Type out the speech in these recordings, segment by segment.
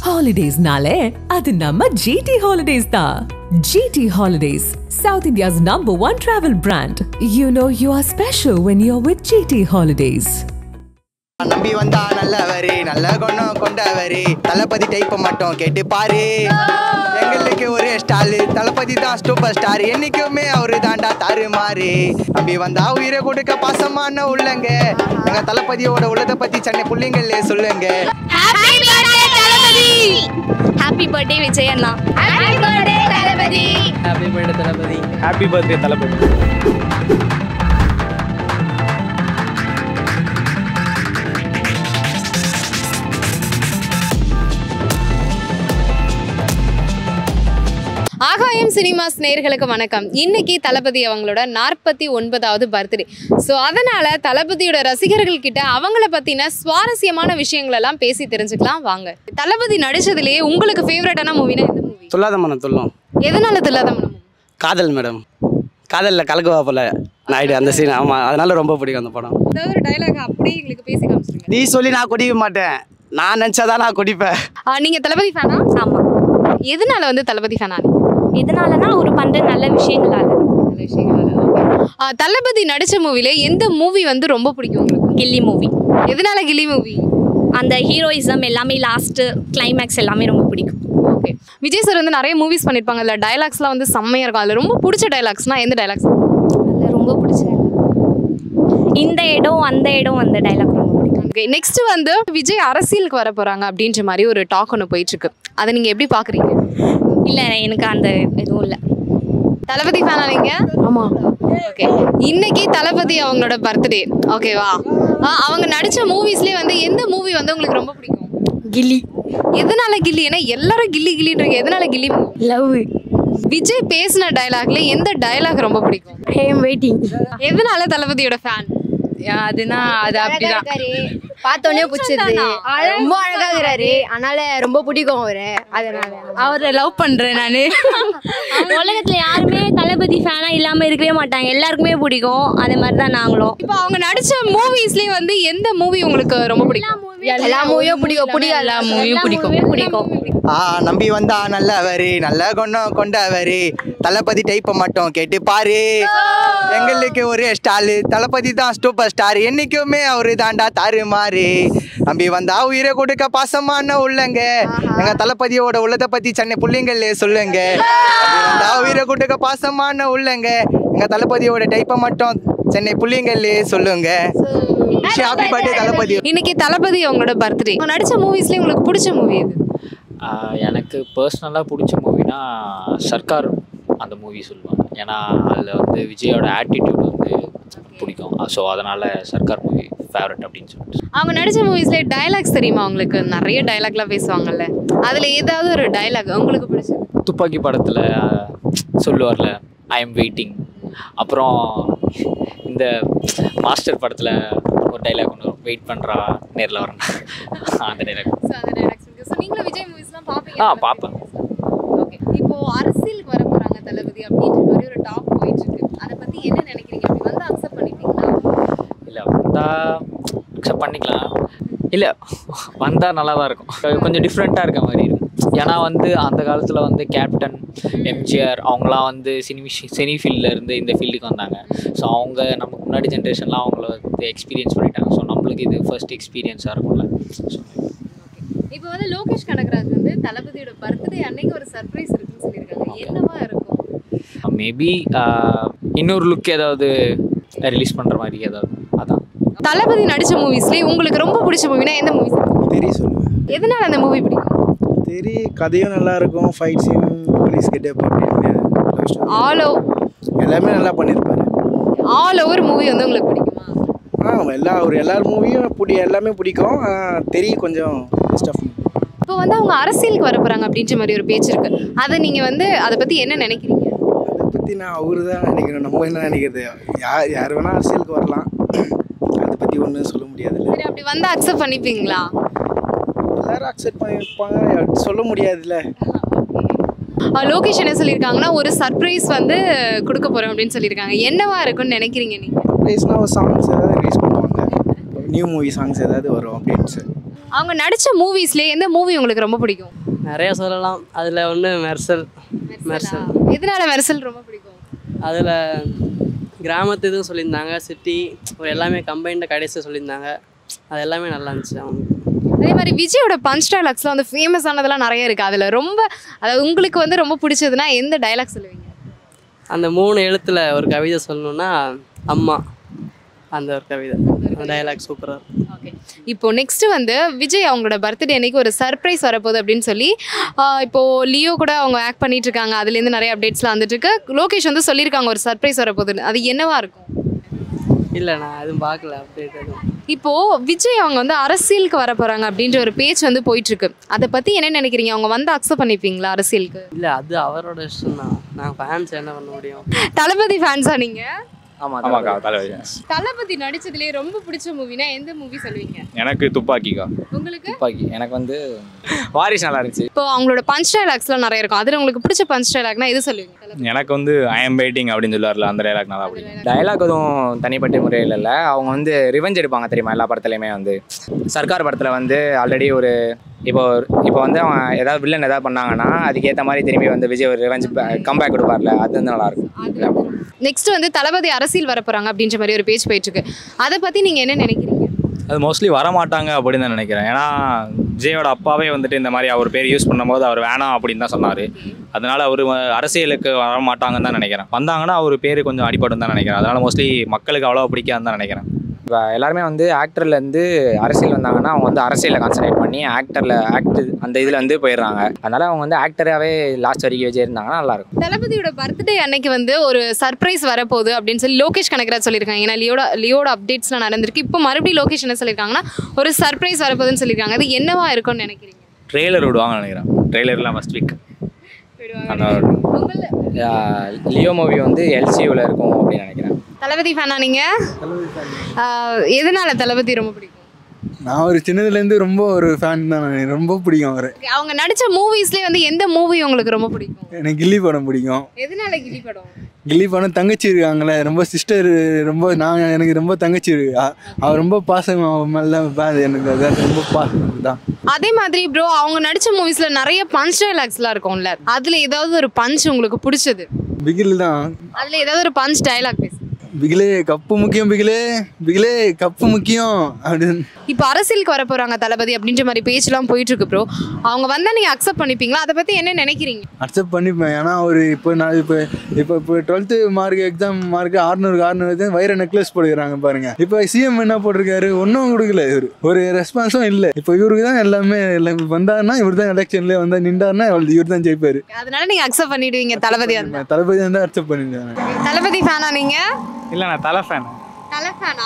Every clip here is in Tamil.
ஹாலிடேஸ்னாலே அது நம்ம ஜிடி ஹாலிடேஸ் தான் GT holidays south India's number one travel brand you know you are special when you are with GT holidays நம்பி வந்தா நல்லவரு நல்ல குணம் கொண்டவரு தளபதி டைப்ப மட்டும் கேட்டு பாரு எங்களுக்கு ஒரு ஸ்டாலு தளபதி தான் சூப்பர் ஸ்டார் என்னைக்குமே அவரு தாண்டா தாறு மாறு நம்பி வந்தா உயிரை கொடுக்க பாசமான உள்ளங்க எங்க தளபதியோட உள்ளதை பத்தி சென்னை புள்ளைங்களே சொல்லுங்க happy birthday Thalapathy happy birthday Vijay அண்ணா happy birthday Thalapathy happy birthday Thalapathy happy birthday Thalapathy Aakaayam cinemas நேர்களுக்கு வணக்கம் இன்னைக்கு தளபதி அவங்களோட நாற்பத்தி ஒன்பதாவது பர்த்டே ஸோ அதனால தளபதியோட ரசிகர்கள் கிட்ட அவங்கள பத்தின சுவாரஸ்யமான விஷயங்கள் எல்லாம் பேசி தெரிஞ்சுக்கலாம் வாங்க தளபதி நடிச்சதுலயே உங்களுக்கு ஃபேவரட்டான மூவினா எந்த மூவி சொல்லாத மனம் சொல்லும் எதனால தில்லாத காதல் மேடம் காதலில் கலக்குவா போல நாயுடு அந்த சீன் ஆமாம் அதனால ரொம்ப பிடிக்கும் அந்த படம் ஏதாவது ஒரு டைலாக் அப்படியே எங்களுக்கு பேசி காமிச்சிருங்க நீ சொல்லி நான் குடிக்க மாட்டேன் நான் நினச்சாதான் நான் குடிப்பேன் ஆ, நீங்க தளபதி ஃபேனா ஆமா எதனால வந்து தளபதி ஃபேனா எதனாலனா ஒரு பண்ற நல்ல விஷயங்களால நல்ல விஷயங்கள் ஆ, தளபதி நடிச்ச மூவில எந்த மூவி வந்து ரொம்ப பிடிக்கும் உங்களுக்கு கில்லி மூவி எதனால கில்லி மூவி அந்த ஹீரோயிசம் எல்லாமே லாஸ்ட் கிளைமேக்ஸ் எல்லாமே ரொம்ப பிடிக்கும் ஓகே விஜய் சார் வந்து நிறைய மூவிஸ் பண்ணியிருப்பாங்க அதில் டைலாக்ஸ்லாம் வந்து செம்மையாக இருக்கும் அதில் ரொம்ப பிடிச்ச டைலாக்ஸ்னா எந்த டைலாக்ஸ் அதில் ரொம்ப பிடிச்ச இந்த இடம் அந்த இடம் அந்த டைலாக் ரொம்ப பிடிக்கும் ஓகே நெக்ஸ்ட் வந்து விஜய் அரசியலுக்கு வர போகிறாங்க அப்படின்ற மாதிரி ஒரு டாக் ஒன்று போயிட்டுருக்கு அதை நீங்கள் எப்படி பார்க்குறீங்க இல்லை எனக்கு அந்த எதுவும் இல்லை தளபதி ஃபேனா நீங்கள் ஆமாம் ஓகே இன்னைக்கு தளபதி அவங்களோட பர்த்டே ஓகேவா ஆ, அவங்க நடித்த மூவிஸ்லேயே வந்து எந்த மூவி வந்து உங்களுக்கு ரொம்ப பிடிக்கும் கில்லி எதனால கில்லி ஏன்னா எல்லாரும் கில்லி கில்லின்றீங்க எதனால கில்லி movie? லவ் விஜய் பேசின டைலாக்ல எந்த டைலாக் ரொம்ப பிடிக்கும் ஹேம் வெயிட்டிங் எதனால தளபதியோட ஃபேன் அதுனா அது அப்படிதான் பார்த்தோன்னே பிடிச்சது ரொம்ப அழகா இருக்கிறாரு அதனால ரொம்ப பிடிக்கும் அவரு அதனால அவரை லவ் பண்றேன் நானு உலகத்துல யாருமே தளபதி ஃபேனா இல்லாம இருக்கவே மாட்டாங்க எல்லாருக்குமே பிடிக்கும் அதே மாதிரி தான் நாங்களும் இப்போ அவங்க நடிச்ச மூவிஸ்லயே வந்து எந்த மூவி உங்களுக்கு ரொம்ப பிடிக்கும் எல்லா மூவியும் பிடிக்கும் பிடிக்காது எல்லா மூவியும் பிடிக்கும் பிடிக்கும் ஆ நம்பி வந்தா நல்லவரு நல்ல குணம் கொண்டவரு தளபதி டைப்ப மட்டும் கேட்டு பாரு எங்களுக்கு ஒரு ஸ்டாலு தளபதி தான் சூப்பர் ஸ்டார் என்னைக்குமே அவரு தாண்டா தாறு மாறு நம்பி வந்தா உயிரை கொடுக்க பாசமான உள்ளங்க எங்க தளபதியோட உள்ளதை பத்தி சென்னை புள்ளைங்களே சொல்லுங்க நம்பி வந்தா உயிரை கொடுக்க பாசமான உள்ளங்க எங்க தளபதியோட டைப்பை மட்டும் சென்னை புள்ளைங்களே சொல்லுங்க ஹாப்பி பர்த்டே தளபதி இன்னைக்கு தளபதி அவங்களோட பர்த்டே அவங்க நடிச்ச மூவிஸ்லயே உங்களுக்கு பிடிச்ச மூவி எது ஆஹ் எனக்கு பர்சனலாக பிடிச்ச மூவினா சர்க்கார் அந்த மூவி சொல்லுவாங்க ஏன்னா அதில் வந்து விஜயோட ஆட்டிடியூட் வந்து பிடிக்கும் ஸோ அதனால் சர்க்கார் மூவி ஃபேவரட் அப்படின்னு சொல்லிட்டு அவங்க நடிச்ச மூவிஸ்ல டைலாக்ஸ் தெரியுமா உங்களுக்கு நிறைய டைலாக்லாம் பேசுவாங்கல்ல அதுல ஏதாவது ஒரு டைலாக் உங்களுக்கு பிடிச்சது துப்பாக்கி படத்தில் சொல்லுவார்ல ஐ எம் வெயிட்டிங் அப்புறம் இந்த மாஸ்டர் படத்தில் ஒரு டைலாக் ஒன்று வெயிட் பண்ணுறா நேரில் வரேன் அந்த டைலாக் ஸோ அந்த டைலாக்ஸ் இருக்கு ஸோ நீங்களும் விஜய் மூவிஸ்லாம் பார்ப்பீங்க ஆ, பார்ப்பேன். ஓகே இப்போ அரசியலுக்கு வர போறாங்க தளபதி அப்படின்ற மாதிரி ஒரு டாக் போயிட்டு இருக்கு அதை பத்தி என்ன நினைக்கிறீங்க அப்படி வந்து அக்செப்ட் பண்ணிப்பீங்களா இல்லை வந்தால் அக்செப்ட் பண்ணிக்கலாம் இல்லை வந்தால் நல்லா தான் இருக்கும் கொஞ்சம் டிஃப்ரெண்ட்டாக இருக்க மாதிரி இருக்கும் ஏன்னா வந்து அந்த காலத்தில் வந்து கேப்டன் எம்ஜிஆர் அவங்களாம் வந்து சினி சினி ஃபீல்டில் இருந்து இந்த ஃபீல்டுக்கு வந்தாங்க ஸோ அவங்க நமக்கு முன்னாடி ஜென்ரேஷன்லாம் அவங்கள வந்து எக்ஸ்பீரியன்ஸ் பண்ணிட்டாங்க ஸோ நம்மளுக்கு இது ஃபர்ஸ்ட் எக்ஸ்பீரியன்ஸாக இருக்கும்ல ஸோ இப்போ வந்து லோகேஷ் கனகராஜ் வந்து தளபதியோட பர்த்டே அன்னைக்கு ஒரு சர்ப்ரைஸ் இருக்குன்னு சொல்லியிருக்காங்க என்னவா இருக்கும் மேபி இன்னொரு லுக் ஏதாவது ரிலீஸ் பண்ணுற மாதிரி ஏதாவது அதான் தளபதி நடிச்ச மூவிஸ்லயே உங்களுக்கு ரொம்ப பிடிச்ச மூவினா எந்த மூவிஸ் தெரி சொல்லுவேன் எதனால அந்த மூவி பிடிக்கும் தெரி கதையும் நல்லா இருக்கும் ஃபைட் சீன் போலீஸ் கெட்டப் அப்படின்னு love story. ஆல் ஓ எல்லாமே நல்லா பண்ணியிருப்பாரு ஆல் ஓவர் மூவி வந்து உங்களுக்கு பிடிக்குமா ஆ எல்லா ஒரு எல்லார் மூவியும் பிடி எல்லாமே பிடிக்கும் ஆ, தெரி கொஞ்சம் பெஸ்ட் ஆஃப் இப்போ வந்து அவங்க அரசியலுக்கு வர போறாங்க அப்படின்ற மாதிரி ஒரு பேச்சு இருக்கு அதை நீங்க வந்து அதை பத்தி என்ன நினைக்கிறீங்க அதை பற்றி நான் அவரு தான் நினைக்கிறேன் நம்ம என்ன நினைக்கிறது யார் யார் வேணால் அரசியலுக்கு வரலாம் அதை பற்றி ஒன்றும் சொல்ல முடியாதுல்ல சரி அப்படி வந்து அக்செப்ட் பண்ணிப்பீங்களா எல்லாரும் அக்செப்ட் பண்ணியிருப்பாங்க சொல்ல முடியாதுல்ல அஹ் லோகேஷ் என்ன சொல்லியிருக்காங்கன்னா ஒரு சர்ப்ரைஸ் வந்து கொடுக்க போறோம் அப்படின்னு சொல்லியிருக்காங்க என்னவா இருக்கும்னு நினைக்கிறீங்க நீங்க ப்ளேஸ்னால் ஒரு சாங்ஸ் ஏதாவது ரிலீஸ் பண்ணுவாங்க நியூ மூவி சாங்ஸ் ஏதாவது வரும் அப்டேட்ஸு அவங்க நடிச்ச மூவிஸ்லயே எந்த மூவி உங்களுக்கு ரொம்ப பிடிக்கும் நிறைய சொல்லலாம் அதில் ஒன்று மெர்சல் மெர்சல் எதனால மெர்சல் ரொம்ப பிடிக்கும் அதில் கிராமத்து இதுவும் சொல்லியிருந்தாங்க சிட்டி ஒரு எல்லாமே கம்பைண்டாக கடைசி சொல்லியிருந்தாங்க அது எல்லாமே நல்லா இருந்துச்சு அவங்க அதே மாதிரி விஜயோட பஞ்ச் டைலாக்ஸ்லாம் வந்து ஃபேமஸ் ஆனதெல்லாம் நிறைய இருக்கு அதுல ரொம்ப அதாவது உங்களுக்கு வந்து ரொம்ப பிடிச்சதுன்னா எந்த டைலாக் சொல்லுவீங்க அந்த மூணு எழுத்தில் ஒரு கவிதை சொல்லணும்னா அம்மா அந்த ஒரு கவிதை அந்த டைலாக் சூப்பராக இருக்கும் இப்போ நெக்ஸ்ட் வந்து விஜய் அவங்களோட பர்த்டே அன்னைக்கு ஒரு சர்ப்ரைஸ் வரப்போகுது அப்படின்னு சொல்லி ஆஹ் இப்போ லியோ கூட அவங்க ஆக்ட் பண்ணிட்டு இருக்காங்க அதுலேருந்து நிறைய அப்டேட்ஸ்லாம் வந்துட்டு இருக்கு லோகேஷ் வந்து சொல்லியிருக்காங்க ஒரு சர்ப்ரைஸ் வரப்போகுதுன்னு அது என்னவா இருக்கும் இல்லை நான் எதுவும் பார்க்கல அப்டேட் எதுவும் இப்போ விஜய் அவங்க வந்து அரசியலுக்கு வர போறாங்க அப்படின்ற ஒரு பேச்சு வந்து போயிட்டு இருக்கு அதை பத்தி என்ன நினைக்கிறீங்க அவங்க வந்து அக்செப்ட் பண்ணிப்பீங்களா அரசியலுக்கு இல்லை அது அவரோட இஷ்டம் தான் நான் ஃபேன்ஸ் என்ன பண்ண முடியும் தளபதி ஃபேன்ஸா நீங்க ஆமாம் ஆமாக்கா தலைவலி தளபதி நடிச்சதுலயே ரொம்ப பிடிச்ச மூவினா எந்த மூவி சொல்லுவீங்க எனக்கு துப்பாக்கிக்கா உங்களுக்கு துப்பாக்கி எனக்கு வந்து வாரிசு நல்லா இருந்துச்சு இப்போ அவங்களோட பஞ்ச் டைலாக்ஸ்லாம் நிறைய இருக்கும் அதுல உங்களுக்கு பிடிச்ச பஞ்ச் டைலாக்னா எது சொல்லுவீங்க எனக்கு வந்து ஐ எம் வெயிட்டிங் அப்படின்னு சொல்லுவார்ல அந்த டைலாக் நல்லா பிடிக்கும் டைலாக் எதுவும் தனிப்பட்ட முறையில் இல்லை அவங்க வந்து ரிவெஞ்ச் எடுப்பாங்க தெரியுமா எல்லா படத்துலையுமே வந்து சர்க்கார் படத்தில் வந்து ஆல்ரெடி ஒரு இப்போ இப்போ வந்து அவன் ஏதாவது வில்லன் ஏதாவது பண்ணாங்கன்னா அதுக்கேற்ற மாதிரி திரும்பி வந்து விஜய் ஒரு ரிவெஞ்ச் கம்பேக் கொடுப்பார்ல அது வந்து நல்லா இருக்கும் நெக்ஸ்ட் வந்து தளபதி அரசியல் வர போறாங்க அப்படின்ற மாதிரி ஒரு பேச்சு போயிட்டு இருக்கு அதை பத்தி நீங்க என்ன நினைக்கிறீங்க அது மோஸ்ட்லி வரமாட்டாங்க அப்படின்னு தான் நினைக்கிறேன் ஏன்னா விஜயோட அப்பாவே வந்துட்டு இந்த மாதிரி அவர் பேர் யூஸ் பண்ணும்போது அவர் வேணாம் அப்படின்னு தான் சொன்னார் அதனால அவர் அரசியலுக்கு வர மாட்டாங்கன்னு தான் நினைக்கிறேன் வந்தாங்கன்னா அவர் பேர் கொஞ்சம் அடிபடும் தான் நினைக்கிறேன் அதனால மோஸ்ட்லி மக்களுக்கு அவ்வளோ பிடிக்காதுன்னு தான் நினைக்கிறேன் இப்போ எல்லாருமே வந்து ஆக்டர்லேருந்து அரசியல் வந்தாங்கன்னா அவங்க வந்து அரசியலில் கான்சன்ட்ரேட் பண்ணி ஆக்டரில் ஆக்ட் அந்த இதில் வந்து போயிடுறாங்க அதனால அவங்க வந்து ஆக்டராகவே லாஸ்ட் வரைக்கும் விஜய் இருந்தாங்கன்னா நல்லாயிருக்கும் தளபதியோட பர்த்டே அன்னைக்கு வந்து ஒரு சர்ப்ரைஸ் வரப்போகுது அப்படின்னு சொல்லி லோகேஷ் கனகராஜ் சொல்லியிருக்காங்க ஏன்னா லியோட லியோட அப்டேட்ஸ்லாம் நடந்திருக்கு இப்போ மறுபடியும் லோகேஷ் என்ன சொல்லியிருக்காங்கன்னா ஒரு சர்ப்ரைஸ் வரப்போகுதுன்னு சொல்லியிருக்காங்க அது என்னவா இருக்கும்னு நினைக்கிறீங்க ட்ரெய்லர் விடுவாங்கன்னு நினைக்கிறேன் ட்ரெய்லர்லாம் ஃபஸ்ட் வீக் அந்த லியோ மூவி வந்து எல்சியூவில் இருக்கும் அப்படின்னு நினைக்கிறேன் தளபதி ஃபேனா நீங்க ஆஹ் எதனால தளபதி ரொம்ப பிடிக்கும் நான் ஒரு சின்னதுலேருந்து ரொம்ப ஒரு ஃபேன் தான் நான் ரொம்ப பிடிக்கும் அவரை Okay, அவங்க நடிச்ச மூவிஸ்லேயே வந்து எந்த மூவி உங்களுக்கு ரொம்ப பிடிக்கும் எனக்கு கில்லி படம் பிடிக்கும் எதனால கிளி படம் கில்லி படம் தங்கச்சி இருக்காங்களே ரொம்ப சிஸ்டர் ரொம்ப நான் எனக்கு ரொம்ப தங்கச்சி இருக்கு அ- அவ ரொம்ப பாசம் அவன் மேலே தான் எனக்கு அது ரொம்ப பாசம் தான் அதே மாதிரி ப்ரோ அவங்க நடிச்ச மூவிஸ்ல நிறைய பஞ்ச் டைலாக்ஸ்லாம் இருக்கும்ல அதுல ஏதாவது ஒரு பஞ்ச் உங்களுக்கு பிடிச்சது பிகில் தான் அதுல ஏதாவது ஒரு பஞ்ச் டைலாக் பேசு பிகிலே கப்பு முக்கியம் பிகிலே பிகிலே கப்பு முக்கியம் அப்படின்னு இப்போ அரசியலுக்கு வர போறாங்க தளபதி அப்படின்ற மாதிரி பேச்செல்லாம் போயிட்டு இருக்கு ப்ரோ அவங்க வந்தா நீங்க அக்செப்ட் பண்ணிப்பீங்களா அதை பத்தி என்ன நினைக்கிறீங்க அக்செப்ட் பண்ணிப்பேன் ஏன்னா ஒரு இப்போ நான் இப்போ இப்போ இப்போ டுவெல்த்து மார்க் எக்ஸாம் மார்க் ஆறுநூறுக்கு ஆறுநூறு வைர நெக்லஸ் போடுறாங்க பாருங்க இப்போ சிஎம் என்ன போட்டிருக்காரு ஒன்றும் கொடுக்கல இவர் ஒரு ரெஸ்பான்ஸும் இல்லை இப்போ இவருக்கு தான் எல்லாமே எல்லாம் வந்தாருன்னா இவர் தான் எலெக்ஷன்ல வந்தா நின்றாருன்னா இவர் தான் ஜெயிப்பாரு அதனால நீங்க அக்செப்ட் பண்ணிடுவீங்க தளபதி வந்தா நான் தளபதி வந்து அக்செப்ட் பண்ணிடுவேன் தளபதி ஃபேனா நீங்க இல்லை நான் தலை ஃபேன் தலை ஃபேனா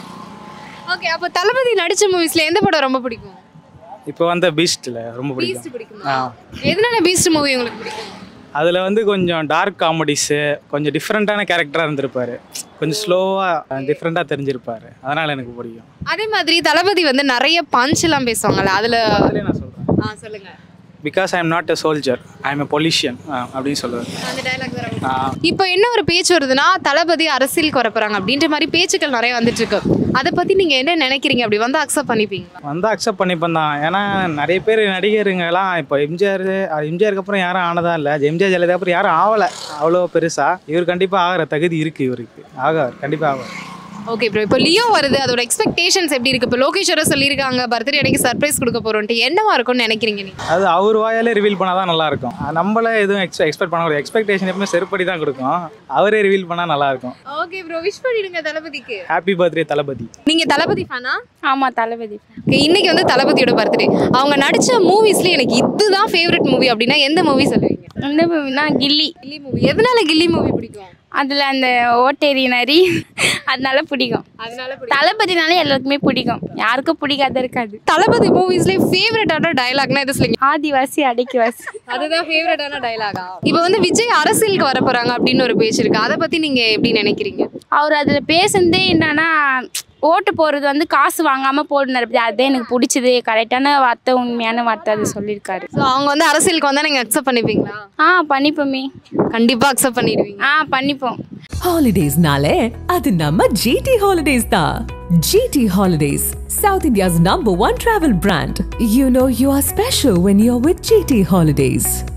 ஓகே அப்போ தளபதி நடிச்ச மூவிஸ்ல எந்த படம் ரொம்ப பிடிக்கும் இப்போ வந்த பீஸ்ட்டில் ரொம்ப பீஸ்ட் பிடிக்கும் பிடிக்குமா எதனால பீஸ்ட் மூவி உங்களுக்கு பிடிக்கும் அதில் வந்து கொஞ்சம் டார்க் காமெடிஸு கொஞ்சம் டிஃப்ரெண்ட்டான கேரக்டராக இருந்திருப்பாரு கொஞ்சம் ஸ்லோவாக டிஃப்ரெண்ட்டாக தெரிஞ்சிருப்பாரு அதனால் எனக்கு பிடிக்கும் அதே மாதிரி தளபதி வந்து நிறைய பஞ்ச் எல்லாம் பேசுவாங்கல்ல அதுல அதிலே நான் சொல்கிறேன் ஆ சொல்லுங்க because I am not a soldier I am a politician அப்படின்னு சொல்லுவேன் அந்த டைலாக் இப்போ என்ன ஒரு பேச்சு வருதுன்னா தளபதி அரசியலுக்கு வர போறாங்க அப்படின்ற மாதிரி பேச்சுக்கள் நிறைய வந்துட்டு இருக்கு அதை பத்தி நீங்க என்ன நினைக்கிறீங்க அப்படி வந்து அக்செப்ட் பண்ணிப்பீங்க வந்து அக்செப்ட் பண்ணிப்பேன் தான் ஏன்னா நிறைய பேர் நடிகருங்கெல்லாம் இப்போ எம்ஜிஆர் எம்ஜிஆருக்கு அப்புறம் யாரும் ஆனதா இல்லை எம்ஜிஆர் ஜெயலலிதா அப்புறம் யாரும் ஆகலை அவ்வளோ பெருசாக இவர் கண்டிப்பாக ஆகிற தகுதி இருக்குது இவருக்கு ஆகார் கண்டிப்பாக ஆகார் ஓகே ப்ரோ இப்போ லியோ வருது அதோட எக்ஸ்பெக்டேஷன்ஸ் எப்படி இருக்கு இப்போ லோகேஸ்வர சொல்லியிருக்காங்க பர்த்டே அன்னைக்கு சர்ப்ரைஸ் கொடுக்க போறோம்ட்டு என்னவா இருக்கும்னு நினைக்கிறீங்க நீங்க அது அவர் வாயாலே ரிவீல் பண்ணால் தான் நல்லாயிருக்கும் நம்மளே எதுவும் எக்ஸ் எக்ஸ்பெக்ட் பண்ண முடியாது எக்ஸ்பெக்டேஷன் எப்பவுமே செருப்படி தான் கொடுக்கும் அவரே ரிவீல் பண்ணால் நல்லாயிருக்கும் ஓகே ப்ரோ விஷ் பண்ணிடுங்க தளபதிக்கு ஹாப்பி பர்த்டே தளபதி நீங்க தளபதி ஃபேனா ஆமா தளபதி Okay, இன்னைக்கு வந்து தளபதியோட பர்த்டே அவங்க நடிச்ச மூவிஸ்ல எனக்கு இதுதான் ஃபேவரட் மூவி அப்படின்னா எந்த மூவி சொல்லுவீங்க இந்த மூவினா கில்லி கில்லி மூவி எதனால கில்லி மூவி பிடிக்கும் அதில் அந்த ஓட்டேரி நரி அதனால பிடிக்கும் அதனால தளபதினாலே எல்லாருக்குமே பிடிக்கும் யாருக்கும் பிடிக்காத இருக்காது தளபதி மூவிஸ்ல ஃபேவரட்டான டயலாக்னா எது சொல்லுங்க ஆதிவாசி அடைக்கிவாசி அதுதான் ஃபேவரட்டான டயலாகா இப்போ வந்து விஜய் அரசியலுக்கு வர போறாங்க அப்படின்னு ஒரு பேச்சு இருக்கு அதை பத்தி நீங்க எப்படி நினைக்கிறீங்க அவர் அதில் பேசுனதே என்னன்னா ஓட்டு போடுறது வந்து காசு வாங்காமல் போடுனார் அதுதான் எனக்கு பிடிச்சது கரெக்டான வார்த்தை உண்மையான வார்த்தை அது சொல்லியிருக்காரு ஸோ அவங்க வந்து அரசியலுக்கு வந்தால் நீங்கள் அக்செப்ட் பண்ணிப்பீங்களா ஆ பண்ணிப்போமே கண்டிப்பாக அக்செப்ட் பண்ணிடுவீங்க ஆ பண்ணிப்போம் ஹாலிடேஸ்னாலே அது நம்ம ஜிடி ஹாலிடேஸ் தான் GT holidays south India's number one travel brand you know you are special when you are with GT holidays